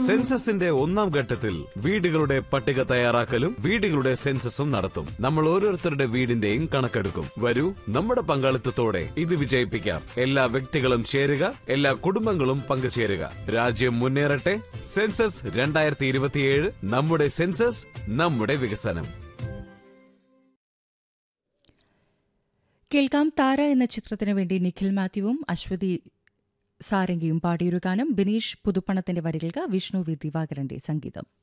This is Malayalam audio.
സെൻസസിന്റെ ഒന്നാം ഘട്ടത്തിൽ വീടുകളുടെ പട്ടിക തയ്യാറാക്കലും വീടുകളുടെ സെൻസസും നടത്തും നമ്മൾ ഓരോരുത്തരുടെ വീടിന്റെയും കണക്കെടുക്കും വരൂ നമ്മുടെ പങ്കാളിത്തത്തോടെ ഇത് വിജയിപ്പിക്കാം എല്ലാ വ്യക്തികളും ചേരുക എല്ലാ കുടുംബങ്ങളും പങ്കുചേരുക രാജ്യം മുന്നേറട്ടെ സെൻസസ് രണ്ടായിരത്തി ഇരുപത്തിയേഴ് നമ്മുടെ സെൻസസ് നമ്മുടെ വികസനം കേൾക്കാം താര എന്ന ചിത്രത്തിനു വേണ്ടി നിഖിൽ മാത്യുവും അശ്വതി സാരംഗിയും പാടിയൊരു ഗാനം ബിനീഷ് പുതുപ്പണത്തിന്റെ വരികൾക്ക് വിഷ്ണു വി ദിവാകരന്റെ സംഗീതം